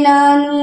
ನಾನು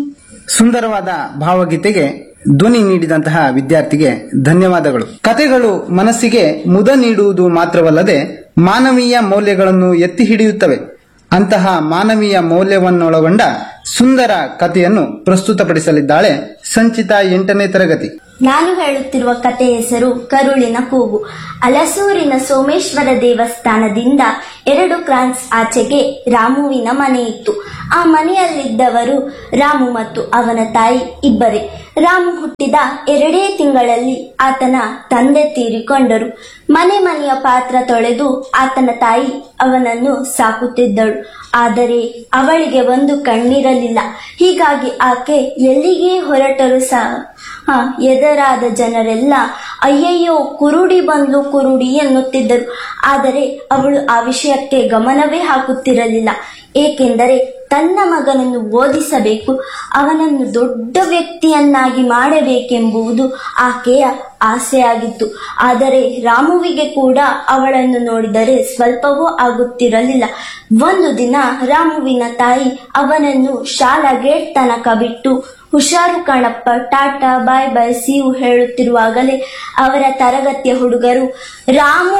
ಸುಂದರವಾದ ಭಾವಗೀತೆಗೆ ಧ್ವನಿ ನೀಡಿದಂತಹ ವಿದ್ಯಾರ್ಥಿಗೆ ಧನ್ಯವಾದಗಳು ಕತೆಗಳು ಮನಸ್ಸಿಗೆ ಮುದ ನೀಡುವುದು ಮಾತ್ರವಲ್ಲದೆ ಮಾನವೀಯ ಮೌಲ್ಯಗಳನ್ನು ಎತ್ತಿ ಹಿಡಿಯುತ್ತವೆ ಅಂತಹ ಮಾನವೀಯ ಮೌಲ್ಯವನ್ನೊಳಗೊಂಡ ಸುಂದರ ಕಥೆಯನ್ನು ಪ್ರಸ್ತುತಪಡಿಸಲಿದ್ದಾಳೆ ಸಂಚಿತಾ ಎಂಟನೇ ತರಗತಿ ನಾನು ಹೇಳುತ್ತಿರುವ ಕತೆ ಹೆಸರು ಕರುಳಿನ ಕೂಗು ಅಲಸೂರಿನ ಸೋಮೇಶ್ವರ ದೇವಸ್ಥಾನದಿಂದ ಎರಡು ಕ್ರಾನ್ಸ್ ಆಚೆಗೆ ರಾಮುವಿನ ಮನೆ ಇತ್ತು ಆ ಮನೆಯಲ್ಲಿದ್ದವರು ರಾಮು ಮತ್ತು ಅವನ ತಾಯಿ ಇಬ್ಬರೇ ರಾಮು ಹುಟ್ಟಿದ ಎರಡೇ ತಿಂಗಳಲ್ಲಿ ಆತನ ತಂದೆ ತೀರಿಕೊಂಡರು ಮನೆ ಮನೆಯ ಪಾತ್ರ ತೊಳೆದು ಆತನ ತಾಯಿ ಅವನನ್ನು ಸಾಕುತ್ತಿದ್ದಳು ಆದರೆ ಅವಳಿಗೆ ಒಂದು ಕಣ್ಣಿರಲಿಲ್ಲ ಹೀಗಾಗಿ ಆಕೆ ಎಲ್ಲಿಗೆ ಹೊರಟರು ಸಹ ಹ, ಎದರಾದ ಜನರೆಲ್ಲ ಅಯ್ಯಯ್ಯೋ ಕುರುಡಿ ಬಂದ್ಲು ಕುರುಡಿ ಎನ್ನುತ್ತಿದ್ದರು ಆದರೆ ಅವಳು ಆ ವಿಷಯಕ್ಕೆ ಗಮನವೇ ಹಾಕುತ್ತಿರಲಿಲ್ಲ ಏಕೆಂದರೆ ತನ್ನ ಮಗನನ್ನು ಓದಿಸಬೇಕು ಅವನನ್ನು ದೊಡ್ಡ ವ್ಯಕ್ತಿಯನ್ನಾಗಿ ಮಾಡಬೇಕೆಂಬುದು ಆಕೆಯ ಆಸೆಯಾಗಿತ್ತು ಆದರೆ ರಾಮುವಿಗೆ ಕೂಡ ಅವಳನ್ನು ನೋಡಿದರೆ ಸ್ವಲ್ಪವೂ ಆಗುತ್ತಿರಲಿಲ್ಲ ಒಂದು ದಿನ ರಾಮುವಿನ ತಾಯಿ ಅವನನ್ನು ಶಾಲಾ ಗೇಟ್ ತನಕ ಬಿಟ್ಟು ಹುಷಾರು ಕಣಪ್ಪ ಟಾಟಾ ಬಾಯ್ ಬಾಯ್ ಸೀವು ಹೇಳುತ್ತಿರುವಾಗಲೇ ಅವರ ತರಗತಿಯ ಹುಡುಗರು ರಾಮು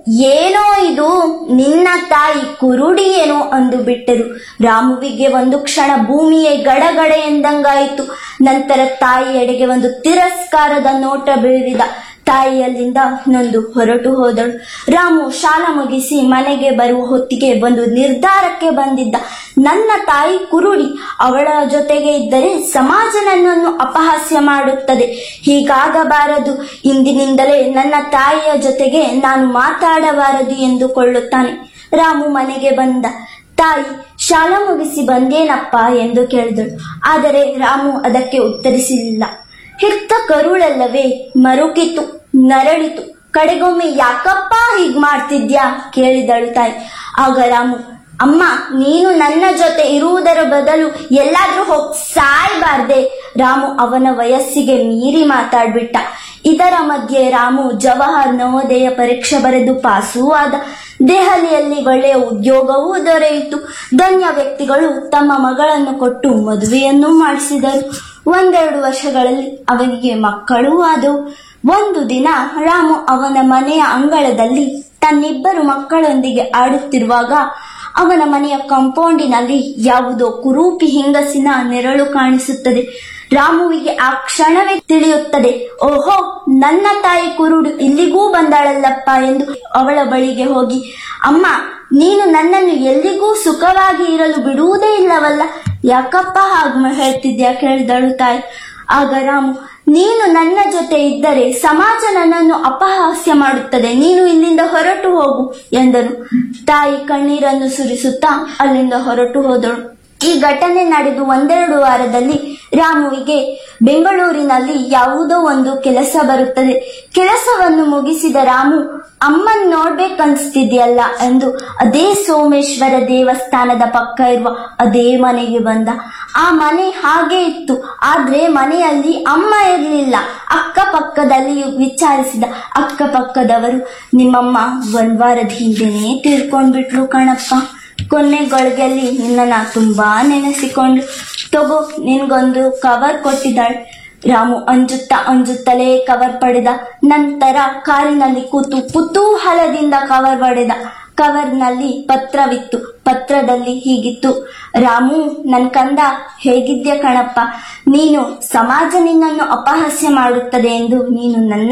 ಏನೋ ಇದು ನಿನ್ನ ತಾಯಿ ಕುರುಡಿ ಏನೋ ಅಂದು ಬಿಟ್ಟರು ರಾಮುವಿಗೆ ಒಂದು ಕ್ಷಣ ಭೂಮಿಯೇ ಗಡಗಡೆ ಎಂದಂಗಾಯಿತು ನಂತರ ತಾಯಿಯೆಡೆಗೆ ಒಂದು ತಿರಸ್ಕಾರದ ನೋಟ ಬೀರಿದ ತಾಯಿಯಲ್ಲಿಂದ ನೊಂದು ಹೊರಟು ಹೋದಳು ರಾಮು ಶಾಲಾ ಮುಗಿಸಿ ಮನೆಗೆ ಬರುವ ಹೊತ್ತಿಗೆ ಒಂದು ನಿರ್ಧಾರಕ್ಕೆ ಬಂದಿದ್ದ ನನ್ನ ತಾಯಿ ಕುರುಡಿ ಅವಳ ಜೊತೆಗೆ ಇದ್ದರೆ ಸಮಾಜ ನನ್ನನ್ನು ಅಪಹಾಸ್ಯ ಮಾಡುತ್ತದೆ ಹೀಗಾಗಬಾರದು ಇಂದಿನಿಂದಲೇ ನನ್ನ ತಾಯಿಯ ಜೊತೆಗೆ ನಾನು ಮಾತಾಡಬಾರದು ಎಂದುಕೊಳ್ಳುತ್ತಾನೆ ರಾಮು ಮನೆಗೆ ಬಂದ ತಾಯಿ ಶಾಲಾ ಮುಗಿಸಿ ಬಂದೇನಪ್ಪ ಎಂದು ಕೇಳಿದಳು ಆದರೆ ರಾಮು ಅದಕ್ಕೆ ಉತ್ತರಿಸಲಿಲ್ಲ ಹೆತ್ತ ಕರುಳಲ್ಲವೇ ಮರುಕಿತು ನರಳಿತು ಕಡೆಗೊಮ್ಮೆ ಯಾಕಪ್ಪ ಹೀಗ್ ಮಾಡ್ತಿದ್ಯಾ ಕೇಳಿದಳು ತಾಯಿ ಆಗ ರಾಮು ಅಮ್ಮ ನೀನು ನನ್ನ ಜೊತೆ ಇರುವುದರ ಬದಲು ಎಲ್ಲಾದ್ರೂ ಹೋಗ್ ಸಾಯ್ಬಾರ್ದೆ ರಾಮು ಅವನ ವಯಸ್ಸಿಗೆ ಮೀರಿ ಮಾತಾಡ್ಬಿಟ್ಟ ಇದರ ಮಧ್ಯೆ ರಾಮು ಜವಾಹರ್ ನವೋದಯ ಪರೀಕ್ಷೆ ಬರೆದು ಪಾಸೂ ಆದ ದೆಹಲಿಯಲ್ಲಿ ಒಳ್ಳೆಯ ಉದ್ಯೋಗವೂ ದೊರೆಯಿತು ಧನ್ಯ ವ್ಯಕ್ತಿಗಳು ತಮ್ಮ ಮಗಳನ್ನು ಕೊಟ್ಟು ಮದುವೆಯನ್ನೂ ಮಾಡಿಸಿದರು ಒಂದೆರಡು ವರ್ಷಗಳಲ್ಲಿ ಅವನಿಗೆ ಮಕ್ಕಳೂ ಆದವು ಒಂದು ದಿನ ರಾಮು ಅವನ ಮನೆಯ ಅಂಗಳದಲ್ಲಿ ತನ್ನಿಬ್ಬರು ಮಕ್ಕಳೊಂದಿಗೆ ಆಡುತ್ತಿರುವಾಗ ಅವನ ಮನೆಯ ಕಾಂಪೌಂಡಿನಲ್ಲಿ ಯಾವುದೋ ಕುರೂಪಿ ಹೆಂಗಸಿನ ನೆರಳು ಕಾಣಿಸುತ್ತದೆ ರಾಮುವಿಗೆ ಆ ಕ್ಷಣವೇ ತಿಳಿಯುತ್ತದೆ ಓಹೋ ನನ್ನ ತಾಯಿ ಕುರುಡು ಇಲ್ಲಿಗೂ ಬಂದಾಳಲ್ಲಪ್ಪ ಎಂದು ಅವಳ ಬಳಿಗೆ ಹೋಗಿ ಅಮ್ಮ ನೀನು ನನ್ನನ್ನು ಎಲ್ಲಿಗೂ ಸುಖವಾಗಿ ಇರಲು ಬಿಡುವುದೇ ಇಲ್ಲವಲ್ಲ ಯಾಕಪ್ಪ ಹಾಗೆ ಹೇಳ್ತಿದ್ಯಾ ಕೇಳಿದಳು ತಾಯಿ ಆಗ ರಾಮು ನೀನು ನನ್ನ ಜೊತೆ ಇದ್ದರೆ ಸಮಾಜ ನನ್ನನ್ನು ಅಪಹಾಸ್ಯ ಮಾಡುತ್ತದೆ ನೀನು ಇಲ್ಲಿಂದ ಹೊರಟು ಹೋಗು ಎಂದನು ತಾಯಿ ಕಣ್ಣೀರನ್ನು ಸುರಿಸುತ್ತಾ ಅಲ್ಲಿಂದ ಹೊರಟು ಹೋದಳು ಈ ಘಟನೆ ನಡೆದು ಒಂದೆರಡು ವಾರದಲ್ಲಿ ರಾಮುವಿಗೆ ಬೆಂಗಳೂರಿನಲ್ಲಿ ಯಾವುದೋ ಒಂದು ಕೆಲಸ ಬರುತ್ತದೆ ಕೆಲಸವನ್ನು ಮುಗಿಸಿದ ರಾಮು ಅಮ್ಮನ್ ನೋಡ್ಬೇಕನ್ಸ್ತಿದ್ಯಲ್ಲ ಎಂದು ಅದೇ ಸೋಮೇಶ್ವರ ದೇವಸ್ಥಾನದ ಪಕ್ಕ ಇರುವ ಅದೇ ಮನೆಗೆ ಬಂದ ಆ ಮನೆ ಹಾಗೆ ಇತ್ತು ಆದ್ರೆ ಮನೆಯಲ್ಲಿ ಅಮ್ಮ ಇರಲಿಲ್ಲ ಅಕ್ಕಪಕ್ಕದಲ್ಲಿ ವಿಚಾರಿಸಿದ ಅಕ್ಕಪಕ್ಕದವರು ನಿಮ್ಮಮ್ಮ ಒಂದ್ ವಾರದ ಹಿಂದೆನೇ ತಿಳ್ಕೊಂಡ್ಬಿಟ್ರು ಕಣಪ್ಪ ಕೊನೆಗೊಳಗೆಲ್ಲಿ ನಿನ್ನನ್ನ ತುಂಬಾ ನೆನೆಸಿಕೊಂಡು ತಗೋ ನಿನ್ಗೊಂದು ಕವರ್ ಕೊಟ್ಟಿದ್ದಾಳೆ ರಾಮು ಅಂಜುತ್ತಾ ಅಂಜುತ್ತಲೇ ಕವರ್ ಪಡೆದ ನಂತರ ಕಾರಿನಲ್ಲಿ ಕೂತು ಕುತೂಹಲದಿಂದ ಕವರ್ ಪಡೆದ ಕವರ್ನಲ್ಲಿ ಪತ್ರವಿತ್ತು ಪತ್ರದಲ್ಲಿ ಹೀಗಿತ್ತು ರಾಮು ನನ್ ಕಂದ ಹೇಗಿದ್ಯ ಕಣಪ್ಪ ನೀನು ಸಮಾಜ ನಿನ್ನನ್ನು ಅಪಹಾಸ್ಯ ಮಾಡುತ್ತದೆ ಎಂದು ನೀನು ನನ್ನ